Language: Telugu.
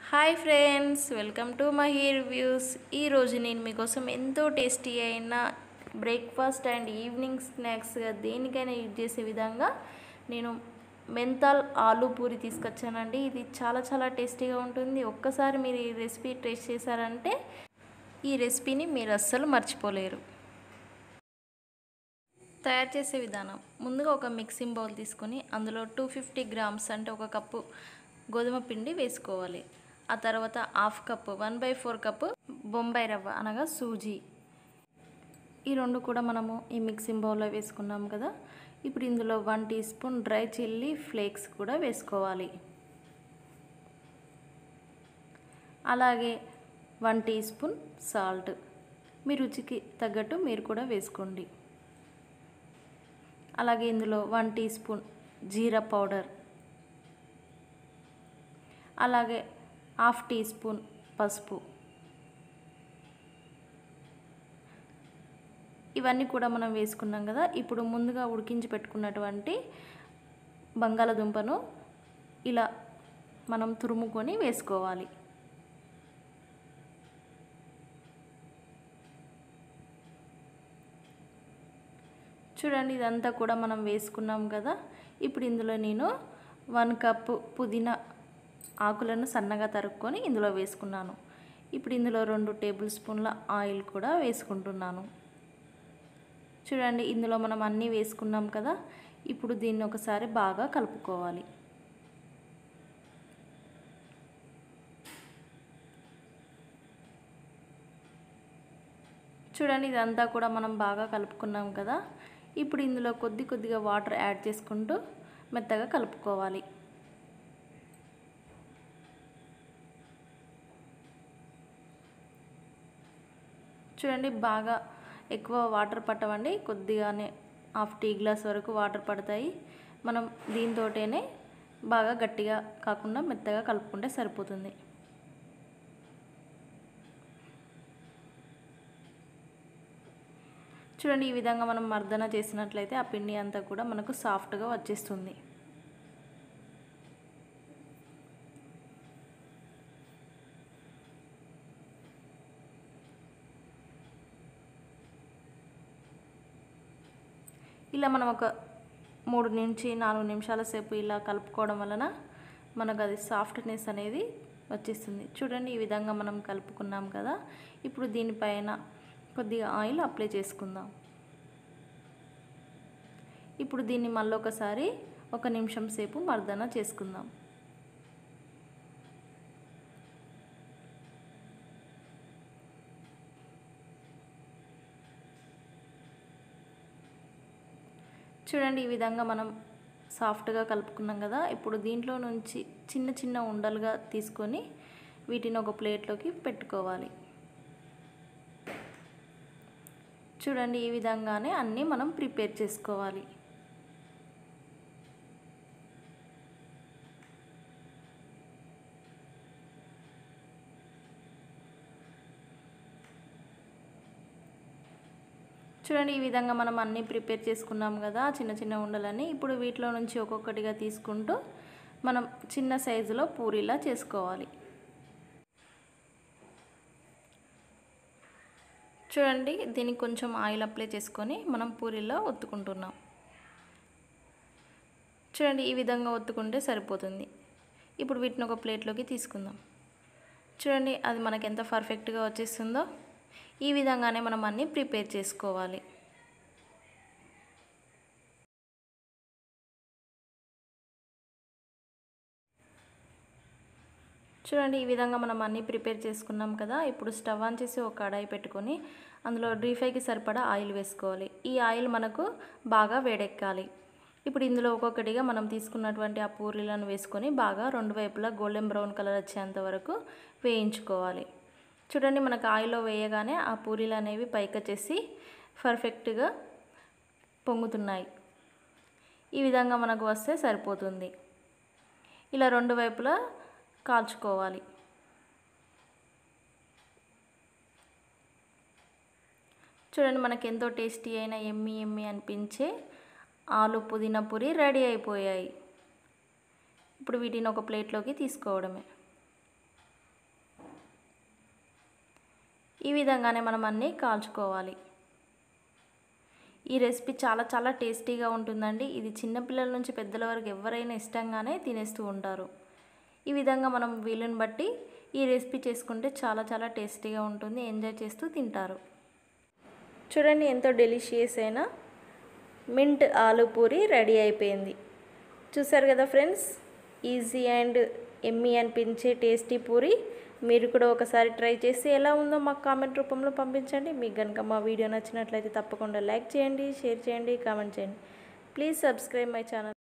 hi friends welcome to my reviews ఈరోజు నేను మీకోసం ఎంతో టేస్టీ అయిన బ్రేక్ఫాస్ట్ అండ్ ఈవినింగ్ స్నాక్స్గా దేనికైనా యూజ్ చేసే విధంగా నేను మెంతాల్ ఆలూ పూరి తీసుకొచ్చానండి ఇది చాలా చాలా టేస్టీగా ఉంటుంది ఒక్కసారి మీరు ఈ రెసిపీ టేస్ట్ చేశారంటే ఈ రెసిపీని మీరు అస్సలు మర్చిపోలేరు తయారు చేసే విధానం ముందుగా ఒక మిక్సింగ్ బౌల్ తీసుకొని అందులో టూ ఫిఫ్టీ గ్రామ్స్ అంటే ఒక కప్పు గోధుమ పిండి వేసుకోవాలి ఆ తర్వాత half cup one by four cup Bombay రవ్వ అనగా సూజీ ఈ రెండు కూడా మనము ఈ మిక్సింగ్ బౌల్లో వేసుకున్నాం కదా ఇప్పుడు ఇందులో one teaspoon dry chilli flakes కూడా వేసుకోవాలి అలాగే వన్ టీ స్పూన్ సాల్ట్ మీ రుచికి తగ్గట్టు మీరు కూడా వేసుకోండి అలాగే ఇందులో వన్ టీ స్పూన్ జీరా పౌడర్ అలాగే హాఫ్ టీ స్పూన్ పసుపు ఇవన్నీ కూడా మనం వేసుకున్నాం కదా ఇప్పుడు ముందుగా ఉడికించి పెట్టుకున్నటువంటి బంగాళదుంపను ఇలా మనం తురుముకొని వేసుకోవాలి చూడండి ఇదంతా కూడా మనం వేసుకున్నాం కదా ఇప్పుడు ఇందులో నేను వన్ కప్పు పుదీనా ఆకులను సన్నగా తరుక్కొని ఇందులో వేసుకున్నాను ఇప్పుడు ఇందులో రెండు టేబుల్ స్పూన్ల ఆయిల్ కూడా వేసుకుంటున్నాను చూడండి ఇందులో మనం అన్నీ వేసుకున్నాం కదా ఇప్పుడు దీన్ని ఒకసారి బాగా కలుపుకోవాలి చూడండి ఇదంతా కూడా మనం బాగా కలుపుకున్నాం కదా ఇప్పుడు ఇందులో కొద్ది కొద్దిగా వాటర్ యాడ్ చేసుకుంటూ మెత్తగా కలుపుకోవాలి చూడండి బాగా ఎక్కువ వాటర్ పట్టవండి కొద్దిగానే హాఫ్ టీ గ్లాస్ వరకు వాటర్ పడతాయి మనం దీంతోటేనే బాగా గట్టిగా కాకుండా మెత్తగా కలుపుకుంటే సరిపోతుంది చూడండి ఈ విధంగా మనం మర్దన చేసినట్లయితే ఆ పిండి అంతా కూడా మనకు సాఫ్ట్గా వచ్చేస్తుంది ఇలా మనం ఒక మూడు నుంచి నాలుగు నిమిషాల సేపు ఇలా కలుపుకోవడం వలన మనకు అది సాఫ్ట్నెస్ అనేది వచ్చేస్తుంది చూడండి ఈ విధంగా మనం కలుపుకున్నాం కదా ఇప్పుడు దీనిపైన కొద్దిగా ఆయిల్ అప్లై చేసుకుందాం ఇప్పుడు దీన్ని మళ్ళీ ఒకసారి ఒక నిమిషం సేపు మర్దన చేసుకుందాం చూడండి ఈ విధంగా మనం సాఫ్ట్గా కలుపుకున్నాం కదా ఇప్పుడు దీంట్లో నుంచి చిన్న చిన్న ఉండలుగా తీసుకొని వీటిని ఒక ప్లేట్లోకి పెట్టుకోవాలి చూడండి ఈ విధంగానే అన్నీ మనం ప్రిపేర్ చేసుకోవాలి చూడండి ఈ విధంగా మనం అన్నీ ప్రిపేర్ చేసుకున్నాం కదా చిన్న చిన్న ఉండలని ఇప్పుడు వీటిలో నుంచి ఒక్కొక్కటిగా తీసుకుంటూ మనం చిన్న సైజులో పూరీలా చేసుకోవాలి చూడండి దీనికి కొంచెం ఆయిల్ అప్లై చేసుకొని మనం పూరీలో ఒత్తుకుంటున్నాం చూడండి ఈ విధంగా ఒత్తుకుంటే సరిపోతుంది ఇప్పుడు వీటిని ఒక ప్లేట్లోకి తీసుకుందాం చూడండి అది మనకి ఎంత పర్ఫెక్ట్గా వచ్చేస్తుందో ఈ విధంగానే మనం అన్నీ ప్రిపేర్ చేసుకోవాలి చూడండి ఈ విధంగా మనం అన్నీ ప్రిపేర్ చేసుకున్నాం కదా ఇప్పుడు స్టవ్ ఆన్ చేసి ఒక కడాయి పెట్టుకొని అందులో డ్రీఫైకి సరిపడా ఆయిల్ వేసుకోవాలి ఈ ఆయిల్ మనకు బాగా వేడెక్కాలి ఇప్పుడు ఇందులో ఒక్కొక్కటిగా మనం తీసుకున్నటువంటి ఆ పూరీలను వేసుకొని బాగా రెండు వైపులా గోల్డెన్ బ్రౌన్ కలర్ వచ్చేంత వరకు వేయించుకోవాలి చూడండి మనకు ఆయిల్లో వేయగానే ఆ పూరీలు అనేవి పైకొచ్చేసి పర్ఫెక్ట్గా పొంగుతున్నాయి ఈ విధంగా మనకు వస్తే సరిపోతుంది ఇలా రెండు వైపులా కాల్చుకోవాలి చూడండి మనకి ఎంతో టేస్టీ అయిన ఎమ్మి ఎమ్మి అనిపించే ఆలు పుదీనా పూరి రెడీ అయిపోయాయి ఇప్పుడు వీటిని ఒక ప్లేట్లోకి తీసుకోవడమే ఈ విధంగానే మనం అన్నీ కాల్చుకోవాలి ఈ రెసిపీ చాలా చాలా టేస్టీగా ఉంటుందండి ఇది చిన్నపిల్లల నుంచి పెద్దల వరకు ఎవరైనా ఇష్టంగానే తినేస్తూ ఉంటారు ఈ విధంగా మనం వీలుని బట్టి ఈ రెసిపీ చేసుకుంటే చాలా చాలా టేస్టీగా ఉంటుంది ఎంజాయ్ చేస్తూ తింటారు చూడండి ఎంతో డెలిషియస్ అయిన మింట్ ఆలు పూరి రెడీ అయిపోయింది చూసారు కదా ఫ్రెండ్స్ ఈజీ అండ్ ఎమ్మీ అనిపించే టేస్టీ పూరి మీరు కూడా ఒకసారి ట్రై చేసి ఎలా ఉందో మాకు కామెంట్ రూపంలో పంపించండి మీకు కనుక మా వీడియో నచ్చినట్లయితే తప్పకుండా లైక్ చేయండి షేర్ చేయండి కామెంట్ చేయండి ప్లీజ్ సబ్స్క్రైబ్ మై ఛానల్